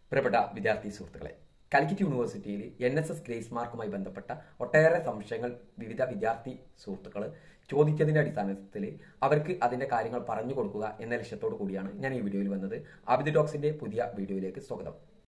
പ്രിയപ്പെട്ട വിദ്യാർത്ഥി സുഹൃത്തുക്കളെ കാലിക്കറ്റ് യൂണിവേഴ്സിറ്റിയിൽ എൻ എസ് എസ് ഗ്രേസ് മാർക്കുമായി ബന്ധപ്പെട്ട ഒട്ടേറെ സംശയങ്ങൾ വിവിധ വിദ്യാർത്ഥി സുഹൃത്തുക്കൾ ചോദിച്ചതിന്റെ അടിസ്ഥാനത്തിൽ അവർക്ക് അതിന്റെ കാര്യങ്ങൾ പറഞ്ഞു കൊടുക്കുക എന്ന ലക്ഷ്യത്തോടു കൂടിയാണ് ഞാൻ ഈ വീഡിയോയിൽ വന്നത് ആബിദ് ഡോക്സിന്റെ പുതിയ വീഡിയോയിലേക്ക് സ്വാഗതം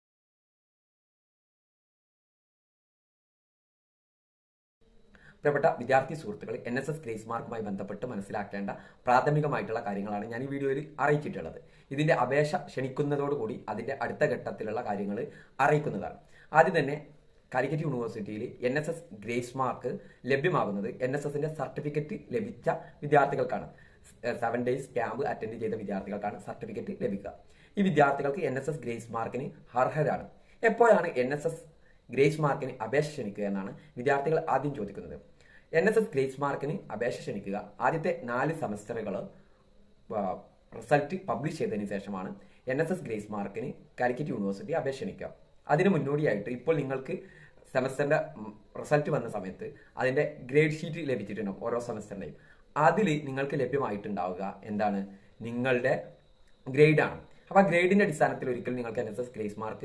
പ്രിയപ്പെട്ട വിദ്യാർത്ഥി സുഹൃത്തുക്കൾ എൻ എസ് എസ് ഗ്രേസ് മാർക്കുമായി ബന്ധപ്പെട്ട് മനസ്സിലാക്കേണ്ട പ്രാഥമികമായിട്ടുള്ള കാര്യങ്ങളാണ് ഞാൻ ഈ വീഡിയോയിൽ അറിയിച്ചിട്ടുള്ളത് ഇതിന്റെ അപേക്ഷ ക്ഷണിക്കുന്നതോടുകൂടി അതിന്റെ അടുത്ത ഘട്ടത്തിലുള്ള കാര്യങ്ങൾ അറിയിക്കുന്നതാണ് ആദ്യം തന്നെ കാലിക്കറ്റ് യൂണിവേഴ്സിറ്റിയിൽ N S S grace mark ലഭ്യമാകുന്നത് എൻ എസ് എസിന്റെ സർട്ടിഫിക്കറ്റ് ലഭിച്ച വിദ്യാർത്ഥികൾക്കാണ് സെവൻ ഡേയ്സ് ക്യാമ്പ് അറ്റൻഡ് ചെയ്ത വിദ്യാർത്ഥികൾക്കാണ് സർട്ടിഫിക്കറ്റ് ലഭിക്കുക ഈ വിദ്യാർത്ഥികൾക്ക് എൻ എസ് എസ് ഗ്രേസ് മാർക്കിന് അർഹരാണ് എപ്പോഴാണ് എൻ എസ് എസ് ഗ്രേസ് മാർക്കിന് അപേക്ഷ ക്ഷണിക്കുക എന്നാണ് വിദ്യാർത്ഥികൾ ആദ്യം ചോദിക്കുന്നത് എൻ എസ് എസ് ഗ്രേസ് മാർക്കിന് അപേക്ഷ ക്ഷണിക്കുക ആദ്യത്തെ നാല് സെമസ്റ്ററുകൾ റിസൾട്ട് പബ്ലിഷ് ചെയ്തതിനു ശേഷമാണ് എൻ എസ് എസ് ഗ്രേസ് മാർക്കിന് കാലിക്കറ്റ് യൂണിവേഴ്സിറ്റി അപേക്ഷ ക്ഷണിക്കുക അതിന് മുന്നോടിയായിട്ട് ഇപ്പോൾ നിങ്ങൾക്ക് സെമസ്റ്ററിന്റെ റിസൾട്ട് വന്ന സമയത്ത് അതിന്റെ ഗ്രേഡ് ഷീറ്റ് ലഭിച്ചിട്ടുണ്ടാവും ഓരോ സെമസ്റ്ററിന്റെയും അതിൽ നിങ്ങൾക്ക് ലഭ്യമായിട്ടുണ്ടാവുക എന്താണ് നിങ്ങളുടെ ഗ്രേഡാണ് അപ്പൊ ആ ഗ്രേഡിന്റെ അടിസ്ഥാനത്തിൽ ഒരിക്കലും നിങ്ങൾക്ക് N S S grace mark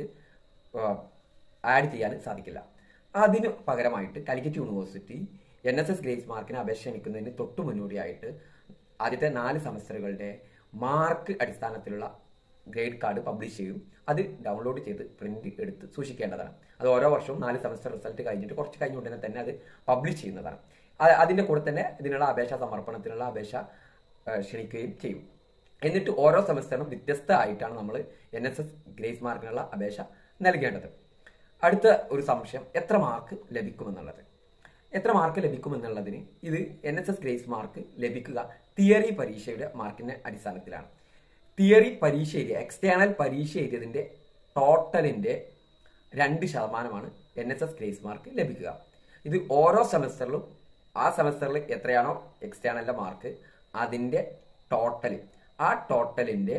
add ചെയ്യാൻ സാധിക്കില്ല അതിന് പകരമായിട്ട് Calicut university N S S grace മാർക്കിന് അപേക്ഷ ക്ഷണിക്കുന്നതിന് തൊട്ടു മുന്നോടിയായിട്ട് ആദ്യത്തെ നാല് സെമസ്റ്ററുകളുടെ മാർക്ക് അടിസ്ഥാനത്തിലുള്ള ഗ്രേഡ് കാർഡ് പബ്ലിഷ് ചെയ്യും അത് ഡൗൺലോഡ് ചെയ്ത് പ്രിന്റ് എടുത്ത് സൂക്ഷിക്കേണ്ടതാണ് അത് ഓരോ വർഷവും നാല് സെമസ്റ്റർ റിസൾട്ട് കഴിഞ്ഞിട്ട് കുറച്ച് കഴിഞ്ഞ ഉടനെ തന്നെ അത് പബ്ലിഷ് ചെയ്യുന്നതാണ് അതിന്റെ കൂടെ തന്നെ ഇതിനുള്ള അപേക്ഷ സമർപ്പണത്തിനുള്ള അപേക്ഷ ക്ഷണിക്കുകയും ചെയ്യും എന്നിട്ട് ഓരോ സെമസ്റ്ററിനും വ്യത്യസ്തമായിട്ടാണ് നമ്മൾ എൻ എസ് എസ് ഗ്രേസ് മാർക്കിനുള്ള അപേക്ഷ നൽകേണ്ടത് അടുത്ത ഒരു സംശയം എത്ര മാർക്ക് ലഭിക്കുമെന്നുള്ളത് എത്ര മാർക്ക് ലഭിക്കുമെന്നുള്ളതിന് ഇത് N S S grace mark ലഭിക്കുക തിയറി പരീക്ഷയുടെ മാർക്കിന്റെ അടിസ്ഥാനത്തിലാണ് തിയറി പരീക്ഷ എഴുതിയ എക്സ്റ്റേണൽ പരീക്ഷ എഴുതിയതിന്റെ ടോട്ടലിന്റെ രണ്ട് ശതമാനമാണ് N S S grace mark ലഭിക്കുക ഇത് ഓരോ സെമസ്റ്ററിലും ആ സെമസ്റ്ററിൽ എത്രയാണോ എക്സ്റ്റേണലിന്റെ മാർക്ക് അതിന്റെ ടോട്ടൽ ആ ടോട്ടലിന്റെ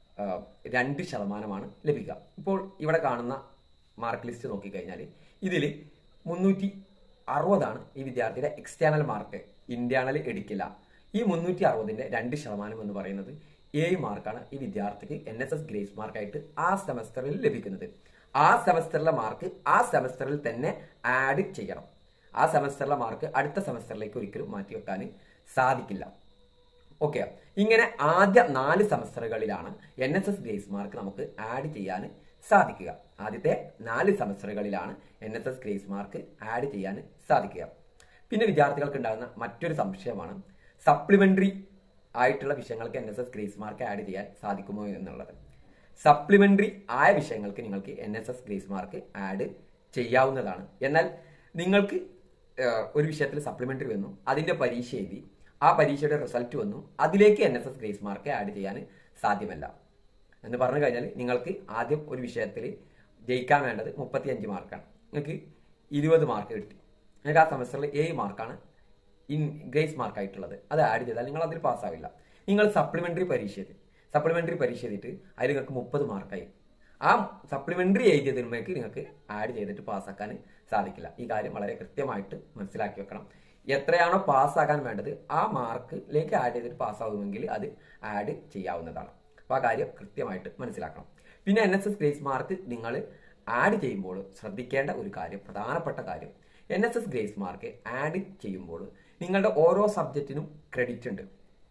രണ്ട് ശതമാനമാണ് ലഭിക്കുക ഇപ്പോൾ ഇവിടെ കാണുന്ന മാർക്ക് ലിസ്റ്റ് നോക്കിക്കഴിഞ്ഞാൽ ഇതിൽ മുന്നൂറ്റി അറുപതാണ് ഈ വിദ്യാർത്ഥിയുടെ എക്സ്റ്റേണൽ മാർക്ക് ഇന്റേണൽ എടുക്കില്ല ഈ മുന്നൂറ്റി അറുപതിന്റെ രണ്ട് ശതമാനം എന്ന് പറയുന്നത് ഏഴ് മാർക്കാണ് ഈ വിദ്യാർത്ഥിക്ക് എൻ എസ് എസ് ഗ്രേസ് മാർക്കായിട്ട് ആ സെമസ്റ്ററിൽ ലഭിക്കുന്നത് ആ സെമസ്റ്ററിലെ മാർക്ക് ആ സെമസ്റ്ററിൽ തന്നെ ആഡ് ചെയ്യണം ആ സെമസ്റ്ററിലെ മാർക്ക് അടുത്ത സെമസ്റ്ററിലേക്ക് ഒരിക്കലും മാറ്റി വെക്കാൻ സാധിക്കില്ല ഓക്കെ ഇങ്ങനെ ആദ്യ നാല് സെമസ്റ്ററുകളിലാണ് N S S grace mark നമുക്ക് ആഡ് ചെയ്യാൻ സാധിക്കുക ആദ്യത്തെ നാല് സെമസ്റ്ററുകളിലാണ് N S S grace mark add ചെയ്യാൻ സാധിക്കുക പിന്നെ വിദ്യാർത്ഥികൾക്ക് ഉണ്ടാകുന്ന മറ്റൊരു സംശയമാണ് സപ്ലിമെന്ററി ആയിട്ടുള്ള വിഷയങ്ങൾക്ക് N S S grace mark add ചെയ്യാൻ സാധിക്കുമോ എന്നുള്ളത് സപ്ലിമെന്ററി ആയ വിഷയങ്ങൾക്ക് നിങ്ങൾക്ക് N S S grace mark add ചെയ്യാവുന്നതാണ് എന്നാൽ നിങ്ങൾക്ക് ഒരു വിഷയത്തിൽ സപ്ലിമെന്ററി വന്നു അതിന്റെ പരീക്ഷ എഴുതി ആ പരീക്ഷയുടെ റിസൾട്ട് വന്നു അതിലേക്ക് N S S grace mark add ചെയ്യാൻ സാധ്യമല്ല എന്ന് പറഞ്ഞു കഴിഞ്ഞാൽ നിങ്ങൾക്ക് ആദ്യം ഒരു വിഷയത്തിൽ ജയിക്കാൻ വേണ്ടത് മുപ്പത്തി അഞ്ച് മാർക്കാണ് നിങ്ങൾക്ക് ഇരുപത് മാർക്ക് കിട്ടി നിങ്ങൾക്ക് ആ സെമസ്റ്ററിൽ ഏഴ് മാർക്കാണ് ഇൻ ഗ്രേസ് മാർക്കായിട്ടുള്ളത് അത് ആഡ് ചെയ്താൽ നിങ്ങൾ അതിൽ പാസ്സാവില്ല നിങ്ങൾ സപ്ലിമെന്ററി പരീക്ഷ എഴുതി സപ്ലിമെന്ററി പരീക്ഷ എഴുതിയിട്ട് അതിൽ നിങ്ങൾക്ക് മുപ്പത് മാർക്കായി ആ സപ്ലിമെന്ററി എഴുതിയതിനുമേക്ക് നിങ്ങൾക്ക് ആഡ് ചെയ്തിട്ട് പാസ്സാക്കാൻ സാധിക്കില്ല ഈ കാര്യം വളരെ കൃത്യമായിട്ട് മനസ്സിലാക്കി വെക്കണം എത്രയാണോ പാസ്സാകാൻ വേണ്ടത് ആ മാർക്കിലേക്ക് ആഡ് ചെയ്തിട്ട് പാസ്സാകുമെങ്കിൽ അത് ആഡ് ചെയ്യാവുന്നതാണ് അപ്പോൾ ആ കാര്യം കൃത്യമായിട്ട് മനസ്സിലാക്കണം പിന്നെ N S S grace mark നിങ്ങൾ ആഡ് ചെയ്യുമ്പോൾ ശ്രദ്ധിക്കേണ്ട ഒരു കാര്യം പ്രധാനപ്പെട്ട കാര്യം N S S grace mark add ചെയ്യുമ്പോൾ നിങ്ങളുടെ ഓരോ സബ്ജക്റ്റിനും ക്രെഡിറ്റ് ഉണ്ട്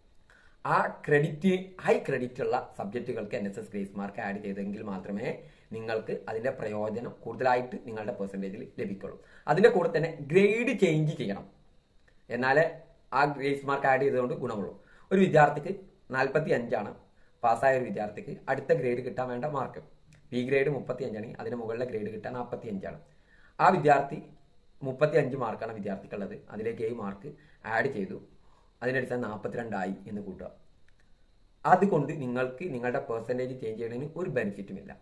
ആ ക്രെഡിറ്റ് ഹൈ ക്രെഡിറ്റ് ഉള്ള സബ്ജക്റ്റുകൾക്ക് N S S grace mark add ചെയ്തെങ്കിൽ മാത്രമേ നിങ്ങൾക്ക് അതിന്റെ പ്രയോജനം കൂടുതലായിട്ട് നിങ്ങളുടെ പെർസെൻറ്റേജിൽ ലഭിക്കുള്ളൂ അതിന്റെ കൂടെ തന്നെ ഗ്രേഡ് ചേഞ്ച് ചെയ്യണം എന്നാലേ ആ ഗ്രേസ് മാർക്ക് ആഡ് ചെയ്തുകൊണ്ട് ഗുണമുള്ളൂ ഒരു വിദ്യാർത്ഥിക്ക് നാൽപ്പത്തി അഞ്ചാണ് പാസ്സായ ഒരു വിദ്യാർത്ഥിക്ക് അടുത്ത ഗ്രേഡ് കിട്ടാൻ വേണ്ട മാർക്ക് ബി ഗ്രേഡ് മുപ്പത്തി അഞ്ചാണെങ്കിൽ അതിന് മുകളിലെ ഗ്രേഡ് കിട്ടാൻ നാൽപ്പത്തി അഞ്ചാണ് ആ വിദ്യാർത്ഥി മുപ്പത്തി അഞ്ച് മാർക്കാണ് വിദ്യാർത്ഥിക്കുള്ളത് അതിലേക്ക് ഏഴ് മാർക്ക് ആഡ് ചെയ്തു അതിനടിസ്ഥാനം നാൽപ്പത്തിരണ്ടായി എന്ന് കൂട്ടുക അതുകൊണ്ട് നിങ്ങൾക്ക് നിങ്ങളുടെ പെർസെൻറ്റേജ് ചേഞ്ച് ചെയ്യുന്നതിന് ഒരു ബെനിഫിറ്റും ഇല്ല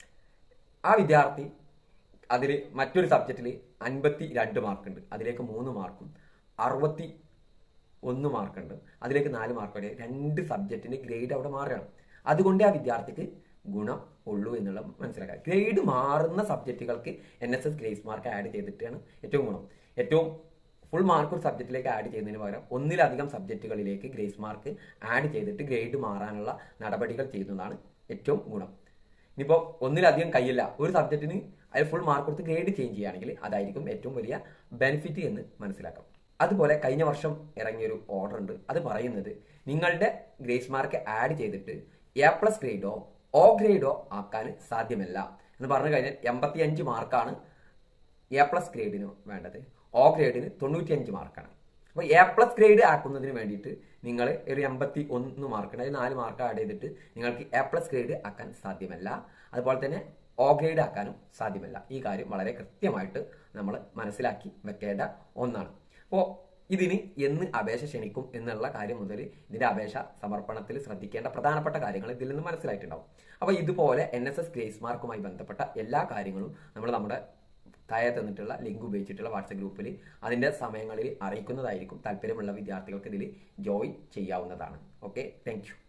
ആ വിദ്യാർത്ഥി അതിൽ മറ്റൊരു സബ്ജക്റ്റിൽ അൻപത്തി രണ്ട് മാർക്കുണ്ട് അതിലേക്ക് മൂന്ന് മാർക്കും അറുപത്തി ഒന്ന് മാർക്കുണ്ട് അതിലേക്ക് നാല് മാർക്ക് വരെ രണ്ട് സബ്ജക്റ്റിന്റെ ഗ്രേഡ് അവിടെ മാറുകയാണ് അതുകൊണ്ട് ആ വിദ്യാർത്ഥിക്ക് ഗുണം ഉള്ളൂ എന്നുള്ള മനസ്സിലാക്കുക ഗ്രേഡ് മാറുന്ന സബ്ജക്റ്റുകൾക്ക് N S S grace mark add ചെയ്തിട്ടാണ് ഏറ്റവും ഗുണം ഏറ്റവും ഫുൾ മാർക്ക് ഒരു സബ്ജക്റ്റിലേക്ക് ആഡ് ചെയ്യുന്നതിന് പകരം ഒന്നിലധികം സബ്ജക്റ്റുകളിലേക്ക് ഗ്രേസ് മാർക്ക് ആഡ് ചെയ്തിട്ട് ഗ്രേഡ് മാറാനുള്ള നടപടികൾ ചെയ്യുന്നതാണ് ഏറ്റവും ഗുണം ഇനിയിപ്പോൾ ഒന്നിലധികം കയ്യില്ല ഒരു സബ്ജക്റ്റിന് അതിൽ ഫുൾ മാർക്ക് കൊടുത്ത് ഗ്രേഡ് ചേഞ്ച് ചെയ്യുകയാണെങ്കിൽ അതായിരിക്കും ഏറ്റവും വലിയ ബെനിഫിറ്റ് എന്ന് മനസ്സിലാക്കാം അതുപോലെ കഴിഞ്ഞ വർഷം ഇറങ്ങിയൊരു ഓർഡർ ഉണ്ട് അത് പറയുന്നത് നിങ്ങളുടെ ഗ്രേസ് മാർക്ക് ആഡ് ചെയ്തിട്ട് എ പ്ലസ് ഗ്രേഡോ ഒ ഗ്രേഡോ ആക്കാൻ സാധ്യമല്ല എന്ന് പറഞ്ഞു കഴിഞ്ഞാൽ എൺപത്തി അഞ്ച് മാർക്കാണ് എ പ്ലസ് ഗ്രേഡിന് വേണ്ടത് ഒ ഗ്രേഡിന് തൊണ്ണൂറ്റിയഞ്ച് മാർക്കാണ് അപ്പോൾ എ പ്ലസ് ഗ്രേഡ് ആക്കുന്നതിന് വേണ്ടിയിട്ട് നിങ്ങൾ ഒരു എൺപത്തി ഒന്ന് മാർക്ക് അതായത് നാല് മാർക്ക് ആഡ് ചെയ്തിട്ട് നിങ്ങൾക്ക് എ പ്ലസ് ഗ്രേഡ് ആക്കാൻ സാധ്യമല്ല അതുപോലെ തന്നെ ഒ ഗ്രേഡ് ആക്കാനും സാധ്യമല്ല ഈ കാര്യം വളരെ കൃത്യമായിട്ട് നമ്മൾ മനസ്സിലാക്കി വെക്കേണ്ട ഒന്നാണ് അപ്പോൾ ഇതിന് എന്ന് അപേക്ഷ ക്ഷണിക്കും എന്നുള്ള കാര്യം മുതൽ ഇതിന്റെ അപേക്ഷ സമർപ്പണത്തിൽ ശ്രദ്ധിക്കേണ്ട പ്രധാനപ്പെട്ട കാര്യങ്ങൾ ഇതിൽ നിന്ന് മനസ്സിലായിട്ടുണ്ടാവും അപ്പോൾ ഇതുപോലെ എൻ എസ് എസ് ഗ്രേസ് മാർക്കുമായി ബന്ധപ്പെട്ട എല്ലാ കാര്യങ്ങളും നമ്മൾ നമ്മുടെ താഴെ തന്നിട്ടുള്ള ലിങ്ക് ഉപയോഗിച്ചിട്ടുള്ള വാട്സപ്പ് ഗ്രൂപ്പിൽ അതിന്റെ സമയങ്ങളിൽ അറിയിക്കുന്നതായിരിക്കും താല്പര്യമുള്ള വിദ്യാർത്ഥികൾക്ക് ഇതിൽ ജോയിൻ ചെയ്യാവുന്നതാണ് ഓക്കെ താങ്ക്